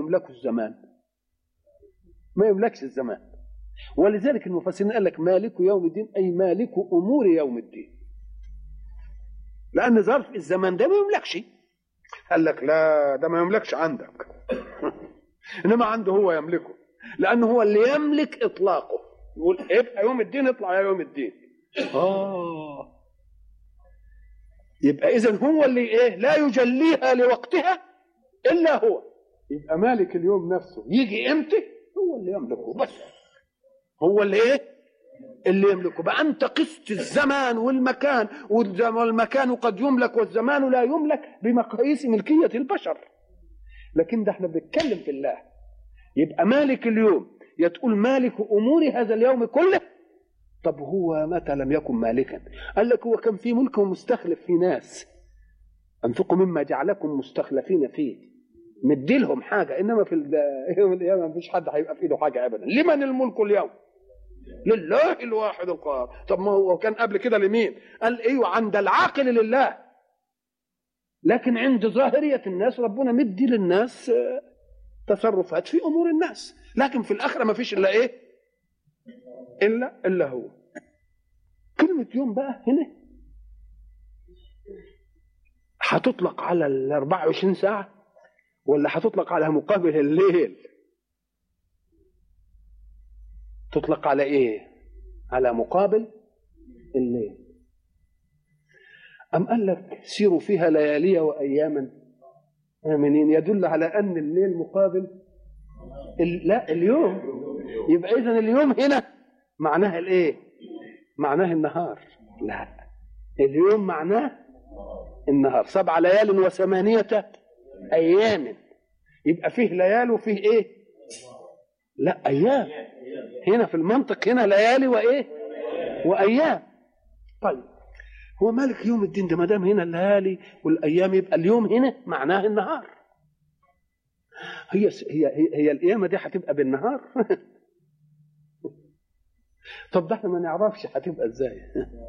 يملكه الزمان ما يملكش الزمان ولذلك المفسرين قال لك مالك يوم الدين اي مالك امور يوم الدين لان ظرف الزمان ده ما يملكش قال لك لا ده ما يملكش عندك انما عنده هو يملكه لانه هو اللي يملك اطلاقه يقول ابقى يوم الدين اطلع يا يوم الدين اه يبقى اذا هو اللي ايه لا يجليها لوقتها الا هو يبقى مالك اليوم نفسه يجي امتى هو اللي يملكه بس هو اللي ايه اللي يملكه بقى انت قست الزمان والمكان والمكان قد يملك والزمان لا يملك بمقاييس ملكيه البشر لكن ده احنا بنتكلم في الله يبقى مالك اليوم يا تقول مالك امور هذا اليوم كله طب هو متى لم يكن مالكا قال لك هو كان في ملك ومستخلف في ناس انفقوا مما جعلكم مستخلفين فيه مدي لهم حاجه انما في يوم القيامه ما فيش حد هيبقى في ايده حاجه ابدا لمن الملك اليوم لله الواحد القهار طب ما هو كان قبل كده لمين قال ايوه عند العاقل لله لكن عند ظاهريه الناس ربنا مدي للناس تصرفات في امور الناس لكن في الاخره ما فيش الا ايه الا الا هو كلمه يوم بقى هنا هتطلق على ال 24 ساعه ولا هتطلق على مقابل الليل تطلق على ايه على مقابل الليل أم قال لك سيروا فيها ليالي وأياما آمنين يدل على أن الليل مقابل ال... لا اليوم يبقى إذا اليوم هنا معناها الإيه؟ معناه النهار لا اليوم معناه النهار سبع ليال وثمانية أيام يبقى فيه ليال وفيه إيه؟ لا أيام هنا في المنطق هنا ليالي وإيه؟ وأيام طيب هو مالك يوم الدين ده ما دام هنا الليالي والايام يبقى اليوم هنا معناه النهار هي هي هي, هي القيامه دي هتبقى بالنهار طب ده احنا ما نعرفش هتبقى ازاي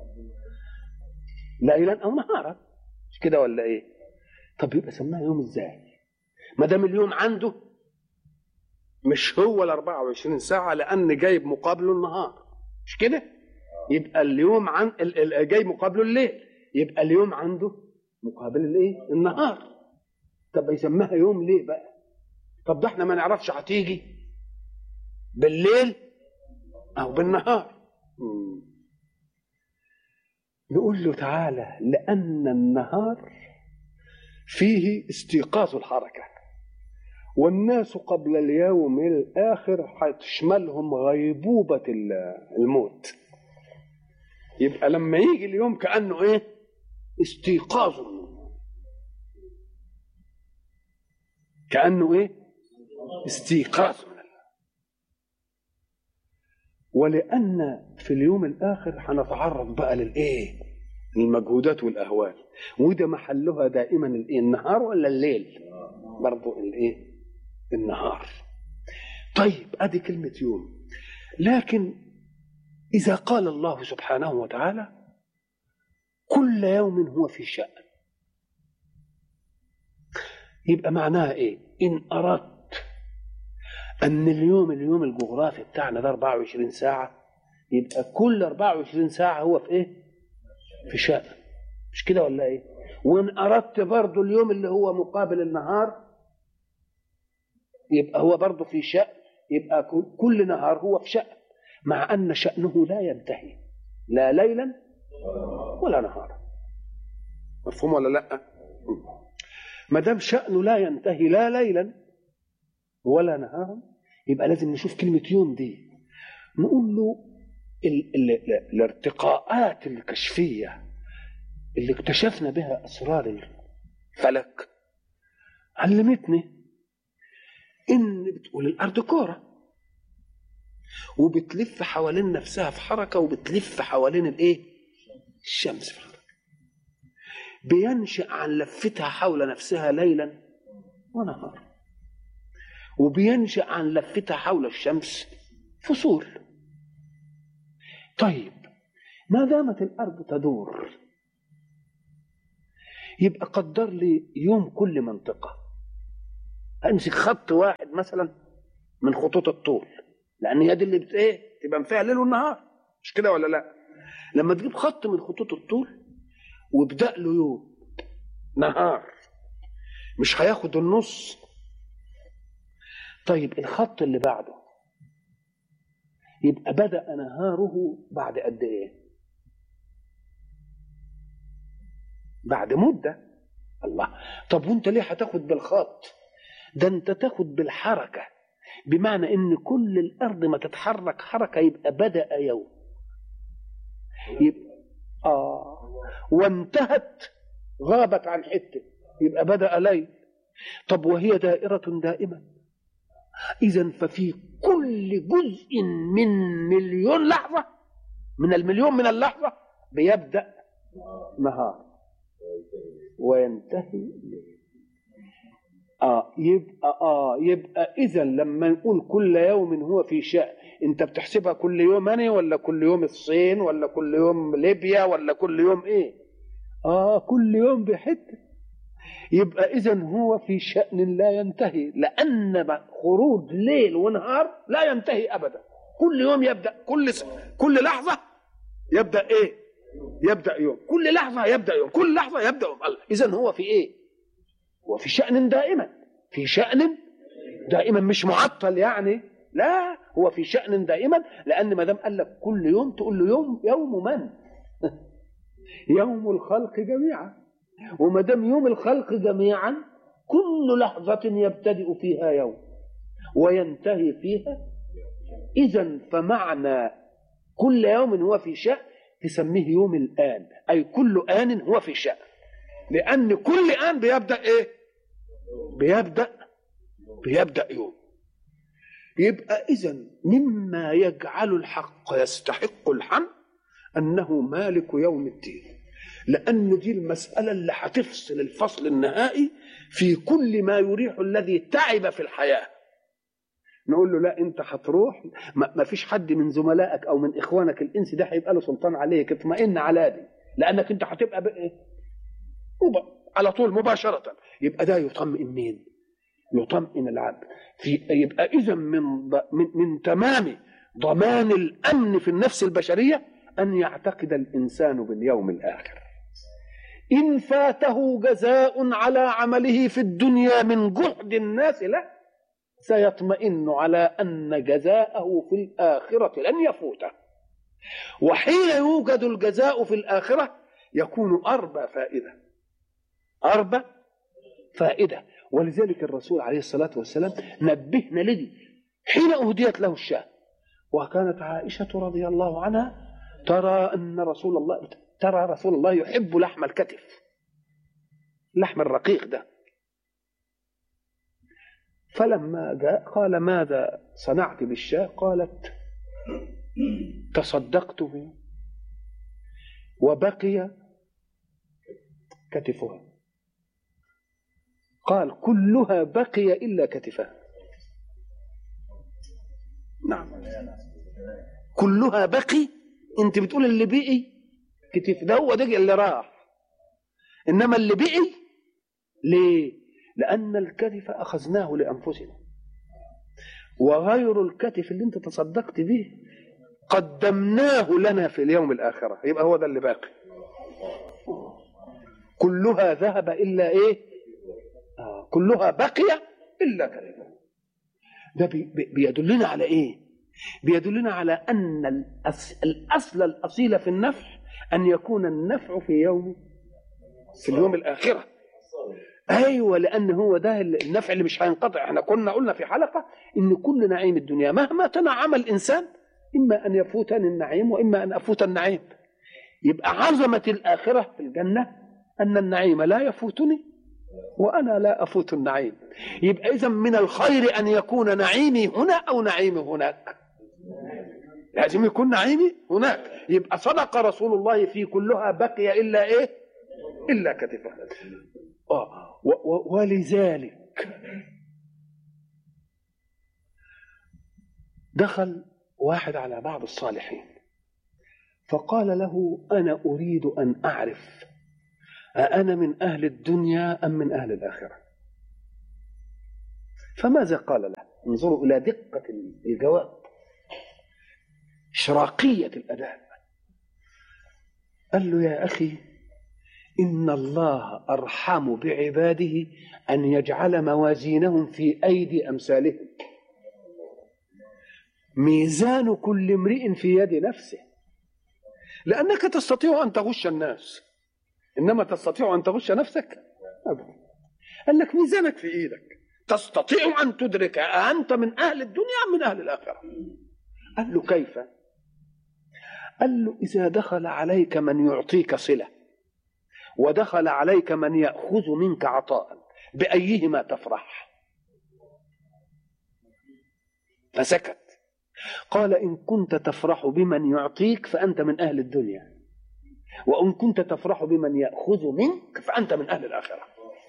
ليلا او نهارا مش كده ولا ايه طب يبقى سماها يوم ازاي ما دام اليوم عنده مش هو ال 24 ساعه لان جايب مقابله النهار مش كده يبقى اليوم عن جاي مقابله الليل يبقى اليوم عنده مقابل الايه النهار طب يسميها يوم ليه بقى طب ده احنا ما نعرفش هتيجي بالليل او بالنهار نقول له تعالى لان النهار فيه استيقاظ الحركه والناس قبل اليوم الاخر هتشملهم غيبوبه الموت يبقى لما يجي اليوم كانه ايه استيقاظ كانه ايه استيقاظ ولان في اليوم الاخر هنتعرض بقى للايه المجهودات والاهوال وده محلها دائما الايه النهار ولا الليل برضو الايه النهار طيب ادي كلمه يوم لكن إذا قال الله سبحانه وتعالى كل يوم هو في شأن يبقى معناها إيه؟ إن أردت أن اليوم اليوم الجغرافي بتاعنا ده 24 ساعة يبقى كل 24 ساعة هو في إيه؟ في شأن مش كده ولا إيه؟ وإن أردت برضه اليوم اللي هو مقابل النهار يبقى هو برضه في شأن يبقى كل نهار هو في شأن مع أن شأنه لا ينتهي لا ليلا ولا نهارا مفهوم ولا لا ما دام شأنه لا ينتهي لا ليلا ولا نهارا يبقى لازم نشوف كلمة يوم دي نقول له ال ال ال الارتقاءات الكشفية اللي اكتشفنا بها أسرار الفلك علمتني إن بتقول الأرض كورة وبتلف حوالين نفسها في حركة وبتلف حوالين الايه الشمس في حركة بينشأ عن لفتها حول نفسها ليلا ونهارا وبينشأ عن لفتها حول الشمس فصول طيب ما دامت الأرض تدور يبقى قدر لي يوم كل منطقة امسك خط واحد مثلا من خطوط الطول لان هي دي اللي بت ايه تبقى فيها الليل والنهار مش كده ولا لا لما تجيب خط من خطوط الطول وابدا له يوم نهار مش هياخد النص طيب الخط اللي بعده يبقى بدا نهاره بعد قد ايه بعد مده الله طب وانت ليه هتاخد بالخط ده انت تاخد بالحركه بمعنى ان كل الارض ما تتحرك حركه يبقى بدا يوم يبقى اه وانتهت غابت عن حته يبقى بدا ليل طب وهي دائره دائمه اذا ففي كل جزء من مليون لحظه من المليون من اللحظه بيبدا نهار وينتهي الليل اه يبقى اه يبقى اذا لما نقول كل يوم هو في شأن انت بتحسبها كل يوم انا ولا كل يوم الصين ولا كل يوم ليبيا ولا كل يوم ايه اه كل يوم بحته يبقى اذا هو في شأن لا ينتهي لان خروج ليل ونهار لا ينتهي ابدا كل يوم يبدا كل س... كل لحظه يبدا ايه يبدا يوم كل لحظه يبدا يوم كل لحظه يبدا يوم اذا هو في ايه وفي شأن دائما في شأن دائما مش معطل يعني لا هو في شأن دائما لأن ما دام قال لك كل يوم تقول له يوم يوم من؟ يوم الخلق جميعا وما دام يوم الخلق جميعا كل لحظة يبتدئ فيها يوم وينتهي فيها إذا فمعنى كل يوم هو في شأن تسميه يوم الآن أي كل آن هو في شأن لأن كل آن بيبدأ إيه؟ بيبدأ بيبدأ يوم يبقى إذا مما يجعل الحق يستحق الحمد أنه مالك يوم الدين لأن دي المسألة اللي هتفصل الفصل النهائي في كل ما يريح الذي تعب في الحياة نقول له لا انت هتروح ما فيش حد من زملائك او من اخوانك الانس ده هيبقى له سلطان عليك اطمئن على دي لانك انت هتبقى بايه على طول مباشرة يبقى ده يطمئن مين؟ يطمئن العبد في يبقى إذا من, من من تمام ضمان الأمن في النفس البشرية أن يعتقد الإنسان باليوم الآخر إن فاته جزاء على عمله في الدنيا من جهد الناس له سيطمئن على أن جزاءه في الآخرة لن يفوته وحين يوجد الجزاء في الآخرة يكون أربى فائدة أربى فائدة ولذلك الرسول عليه الصلاة والسلام نبهنا لدي حين أهديت له الشاة وكانت عائشة رضي الله عنها ترى أن رسول الله ترى رسول الله يحب لحم الكتف لحم الرقيق ده فلما جاء قال ماذا صنعت بالشاة قالت تصدقت به وبقي كتفها قال كلها بقي إلا كتفها نعم كلها بقي انت بتقول اللي بقي كتف ده هو ده اللي راح انما اللي بقي ليه لان الكتف اخذناه لانفسنا وغير الكتف اللي انت تصدقت به قدمناه لنا في اليوم الاخره يبقى هو ده اللي باقي كلها ذهب الا ايه آه كلها بقي الا كلمه ده بي بيدلنا على ايه بيدلنا على ان الأس الاصل الاصيل في النفع ان يكون النفع في يوم في اليوم الاخره ايوه لان هو ده النفع اللي مش هينقطع احنا كنا قلنا في حلقه ان كل نعيم الدنيا مهما تنعم الانسان اما ان يفوتني النعيم واما ان افوت النعيم يبقى عظمه الاخره في الجنه ان النعيم لا يفوتني وانا لا افوت النعيم يبقى اذا من الخير ان يكون نعيمي هنا او نعيمي هناك لازم يكون نعيمي هناك يبقى صدق رسول الله في كلها بقي الا ايه الا كتفه آه ولذلك دخل واحد على بعض الصالحين فقال له انا اريد ان اعرف أأنا من أهل الدنيا أم من أهل الآخرة فماذا قال له انظروا إلى دقة الجواب إشراقية الأداء قال له يا أخي إن الله أرحم بعباده أن يجعل موازينهم في أيدي أمثالهم ميزان كل امرئ في يد نفسه لأنك تستطيع أن تغش الناس إنما تستطيع أن تغش نفسك أبدا قال لك ميزانك في إيدك تستطيع أن تدرك أنت من أهل الدنيا أم من أهل الآخرة قال له كيف قال له إذا دخل عليك من يعطيك صلة ودخل عليك من يأخذ منك عطاء بأيهما تفرح فسكت قال إن كنت تفرح بمن يعطيك فأنت من أهل الدنيا وإن كنت تفرح بمن يأخذ منك فأنت من أهل الآخرة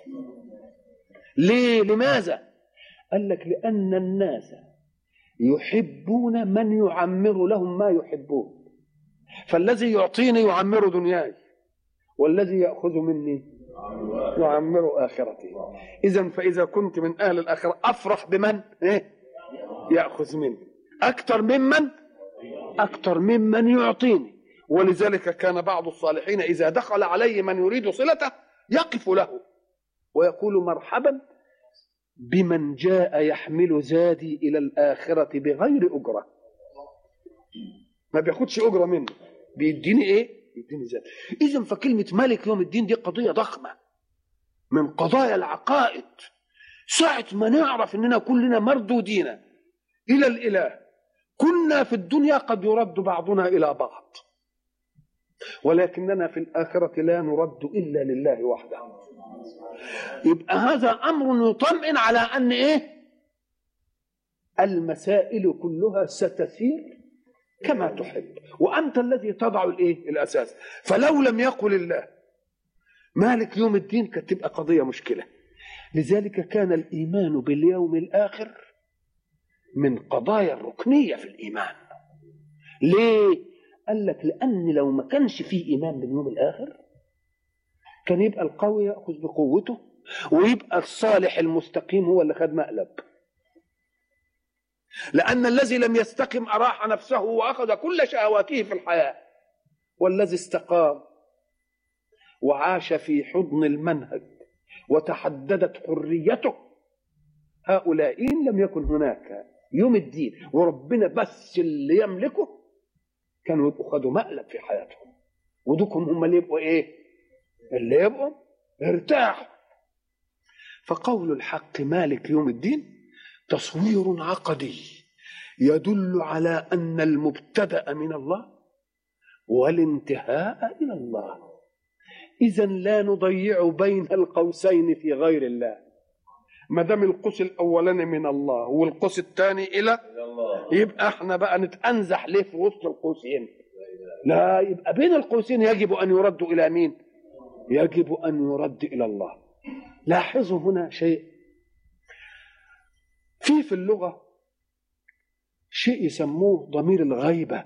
ليه لماذا قال لك لأن الناس يحبون من يعمر لهم ما يحبون فالذي يعطيني يعمر دنياي والذي يأخذ مني يعمر آخرتي إذا فإذا كنت من أهل الآخرة أفرح بمن إيه؟ يأخذ مني أكثر ممن أكثر ممن يعطيني ولذلك كان بعض الصالحين إذا دخل عليه من يريد صلته يقف له ويقول مرحبا بمن جاء يحمل زادي إلى الآخرة بغير أجرة ما بياخدش أجرة منه بيديني إيه؟ يديني زاد إذا فكلمة مالك يوم الدين دي قضية ضخمة من قضايا العقائد ساعة ما نعرف إننا كلنا مردودين إلى الإله كنا في الدنيا قد يرد بعضنا إلى بعض ولكننا في الآخرة لا نرد إلا لله وحده يبقى هذا أمر يطمئن على أن إيه المسائل كلها ستسير كما تحب وأنت الذي تضع الإيه الأساس فلو لم يقل الله مالك يوم الدين كانت تبقى قضية مشكلة لذلك كان الإيمان باليوم الآخر من قضايا الركنية في الإيمان ليه؟ قال لك لأن لو ما كانش فيه إيمان باليوم الآخر كان يبقى القوي يأخذ بقوته ويبقى الصالح المستقيم هو اللي خد مقلب لأن الذي لم يستقم أراح نفسه وأخذ كل شهواته في الحياة والذي استقام وعاش في حضن المنهج وتحددت حريته هؤلاء إن لم يكن هناك يوم الدين وربنا بس اللي يملكه كانوا يبقوا خدوا مقلب في حياتهم ودوكم هم اللي يبقوا ايه اللي يبقوا ارتاحوا فقول الحق مالك يوم الدين تصوير عقدي يدل على ان المبتدا من الله والانتهاء الى الله اذا لا نضيع بين القوسين في غير الله ما دام القوس الاولاني من الله والقوس الثاني الى يبقى احنا بقى نتانزح ليه في وسط القوسين لا يبقى بين القوسين يجب ان يرد الى مين يجب ان يرد الى الله لاحظوا هنا شيء في في اللغه شيء يسموه ضمير الغيبه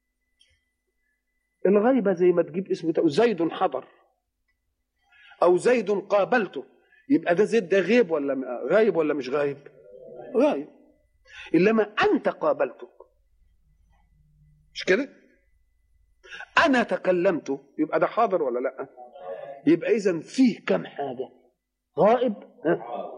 الغيبه زي ما تجيب اسم زيد حضر او زيد قابلته يبقى ده زيد ده غيب ولا غايب ولا مش غايب غايب انما انت قابلته مش كده انا تكلمت يبقى ده حاضر ولا لا يبقى اذا فيه كم حاجه غائب ها؟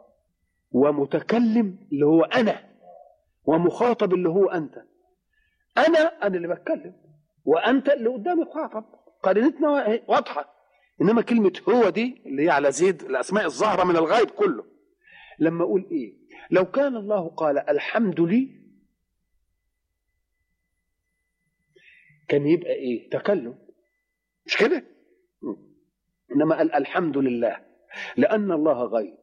ومتكلم اللي هو انا ومخاطب اللي هو انت انا انا اللي بتكلم وانت اللي قدامي مخاطب قرينتنا واضحه انما كلمه هو دي اللي هي على زيد الاسماء الظاهره من الغيب كله لما اقول ايه لو كان الله قال الحمد لي كان يبقى ايه تكلم مش كده انما قال الحمد لله لان الله غيب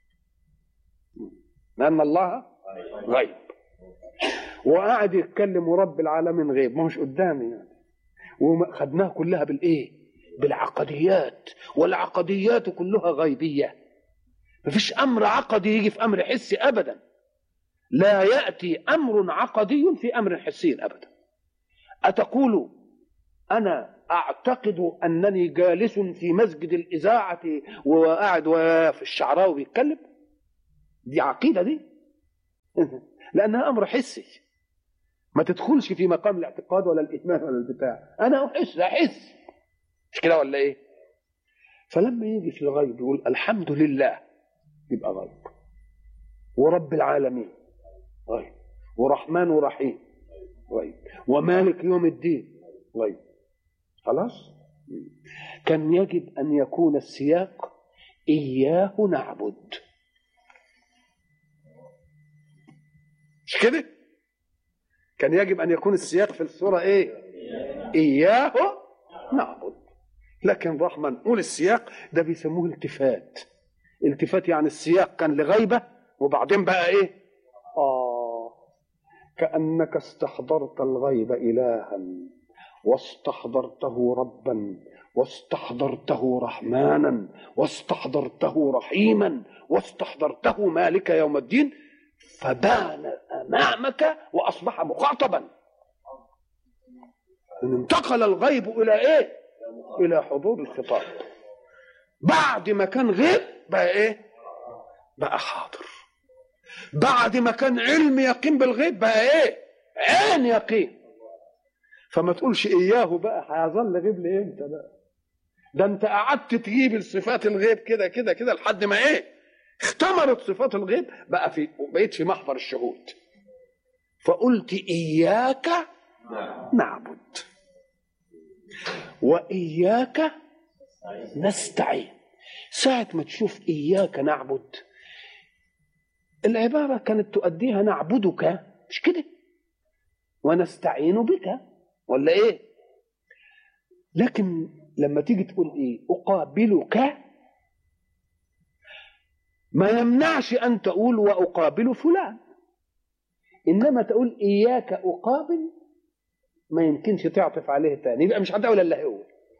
لان الله غيب وقاعد يتكلم ورب العالمين غيب ما مش قدامي يعني وخدناها كلها بالايه بالعقديات والعقديات كلها غيبيه مفيش امر عقدي يجي في امر حسي ابدا لا ياتي امر عقدي في امر حسي ابدا اتقول انا اعتقد انني جالس في مسجد الاذاعه وقاعد في الشعراوي بيتكلم دي عقيده دي لانها امر حسي ما تدخلش في مقام الاعتقاد ولا الايمان ولا البتاع انا احس احس مش كده ولا ايه فلما يجي في الغيب يقول الحمد لله يبقى غيب ورب العالمين غيب ورحمن ورحيم غيب ومالك يوم الدين غيب خلاص كان يجب ان يكون السياق اياه نعبد مش كده كان يجب ان يكون السياق في السوره ايه اياه نعبد لكن رحمة نقول السياق ده بيسموه التفات التفات يعني السياق كان لغيبة وبعدين بقى ايه آه كأنك استحضرت الغيب إلها واستحضرته ربا واستحضرته رحمانا واستحضرته رحيما واستحضرته مالك يوم الدين فبان امامك واصبح مخاطبا انتقل الغيب الى ايه الى حضور الخطاب بعد ما كان غيب بقى ايه بقى حاضر بعد ما كان علم يقين بالغيب بقى ايه عين يقين فما تقولش اياه بقى هيظل غيب لامتى بقى ده انت قعدت تجيب الصفات الغيب كده كده كده لحد ما ايه اختمرت صفات الغيب بقى في بقيت في محضر الشهود فقلت اياك نعبد واياك نستعين ساعة ما تشوف إياك نعبد العبارة كانت تؤديها نعبدك مش كده ونستعين بك ولا إيه لكن لما تيجي تقول إيه أقابلك ما يمنعش أن تقول وأقابل فلان إنما تقول إياك أقابل ما يمكنش تعطف عليه تاني يبقى مش هتقول إلا هو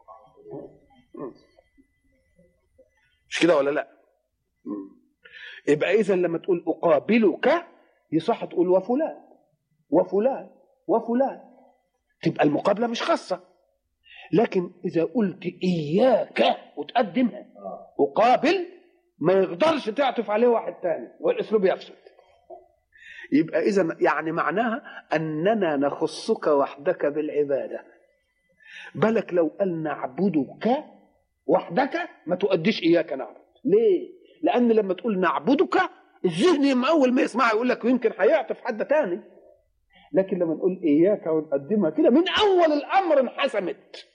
مش كده ولا لا يبقى اذا لما تقول اقابلك يصح تقول وفلان وفلان وفلان تبقى المقابله مش خاصه لكن اذا قلت اياك وتقدمها اقابل ما يقدرش تعطف عليه واحد تاني والاسلوب يفسد يبقى اذا يعني معناها اننا نخصك وحدك بالعباده بالك لو قال نعبدك وحدك ما تؤديش اياك نعبد ليه لان لما تقول نعبدك الذهن من اول ما يسمعها يقول لك يمكن هيعطف حد تاني لكن لما نقول اياك ونقدمها كده من اول الامر انحسمت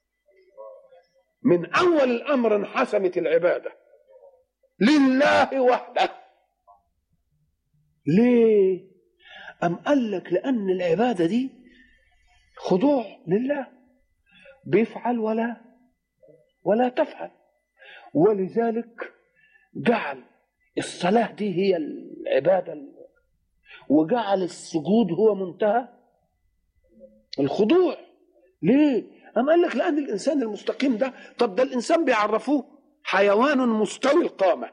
من اول الامر انحسمت العباده لله وحده ليه ام قال لك لان العباده دي خضوع لله بيفعل ولا ولا تفعل ولذلك جعل الصلاة دي هي العبادة وجعل السجود هو منتهى الخضوع ليه؟ أم قال لك لأن الإنسان المستقيم ده طب ده الإنسان بيعرفوه حيوان مستوي القامة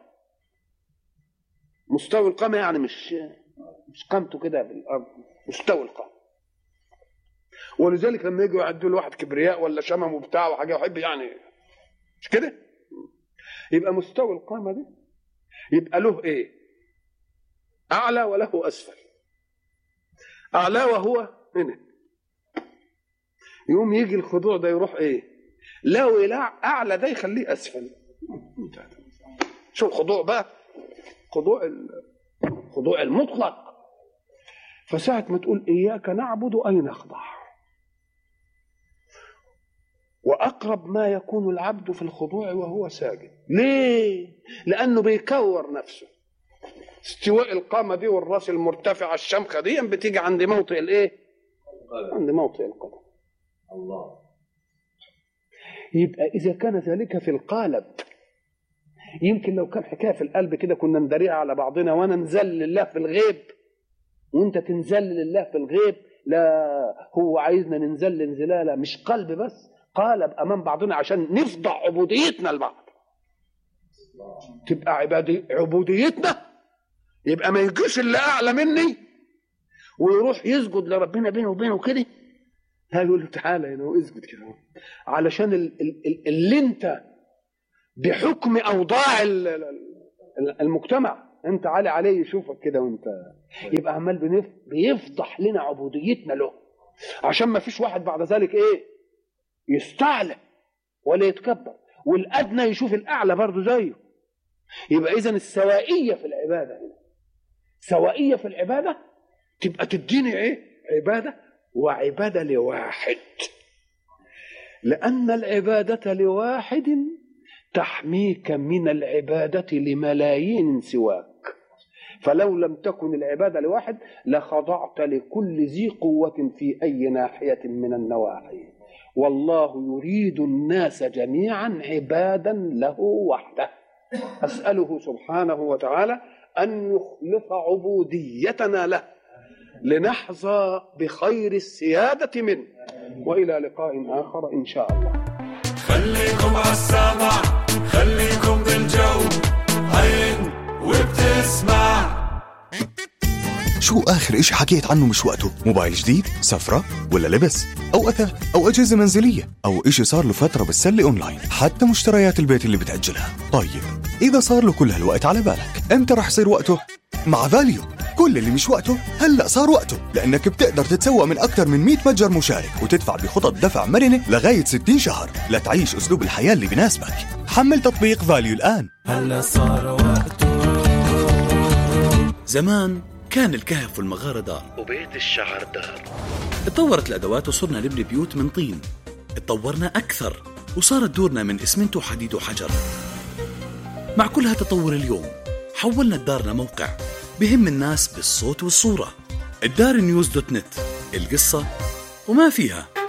مستوي القامة يعني مش مش قامته كده بالأرض مستوي القامة ولذلك لما يجوا يعدوا له واحد كبرياء ولا شمم وبتاع وحاجه يحب يعني مش كده؟ يبقى مستوى القامه دي يبقى له ايه؟ اعلى وله اسفل اعلى وهو هنا يقوم يجي الخضوع ده يروح ايه؟ لو اعلى ده يخليه اسفل شوف خضوع بقى خضوع الخضوع المطلق فساعة ما تقول إياك نعبد أي نخضع واقرب ما يكون العبد في الخضوع وهو ساجد ليه لانه بيكور نفسه استواء القامه دي والراس المرتفعه الشمخه دي بتيجي عند موطئ الايه عند موطئ القدم الله يبقى اذا كان ذلك في القالب يمكن لو كان حكايه في القلب كده كنا ندريها على بعضنا وانا نزل لله في الغيب وانت تنزل لله في الغيب لا هو عايزنا ننزل انزلاله مش قلب بس قالب امام بعضنا عشان نفضع عبوديتنا لبعض تبقى عبادي عبوديتنا يبقى ما يجيش اللي اعلى مني ويروح يسجد لربنا بينه وبينه كده لا يقول له تعالى هنا واسجد كده علشان اللي انت بحكم اوضاع المجتمع انت عالي عليه يشوفك كده وانت يبقى عمال بنف... بيفضح لنا عبوديتنا له عشان ما فيش واحد بعد ذلك ايه يستعلى ولا يتكبر والادنى يشوف الاعلى برضه زيه يبقى اذا السوائيه في العباده هنا سوائيه في العباده تبقى تديني ايه عباده وعباده لواحد لان العباده لواحد تحميك من العباده لملايين سواك فلو لم تكن العباده لواحد لخضعت لكل ذي قوه في اي ناحيه من النواحي والله يريد الناس جميعا عبادا له وحده اساله سبحانه وتعالى ان يخلص عبوديتنا له لنحظى بخير السياده منه والى لقاء اخر ان شاء الله خليكم عالسمع خليكم بالجو هين وبتسمع شو آخر إشي حكيت عنه مش وقته؟ موبايل جديد؟ سفرة؟ ولا لبس؟ أو أثاث؟ أو أجهزة منزلية؟ أو إشي صار له فترة بالسلة أونلاين؟ حتى مشتريات البيت اللي بتأجلها طيب إذا صار له كل هالوقت على بالك إمتى رح يصير وقته؟ مع فاليو كل اللي مش وقته هلا صار وقته لانك بتقدر تتسوق من اكثر من 100 متجر مشارك وتدفع بخطط دفع مرنه لغايه 60 شهر لتعيش اسلوب الحياه اللي بيناسبك حمل تطبيق فاليو الان هلا صار وقته زمان كان الكهف والمغارة دار وبيت الشعر دار اتطورت الأدوات وصرنا نبني بيوت من طين اتطورنا أكثر وصارت دورنا من إسمنت وحديد وحجر مع كل هالتطور اليوم حولنا الدار لموقع بهم الناس بالصوت والصورة الدار نيوز دوت نت القصة وما فيها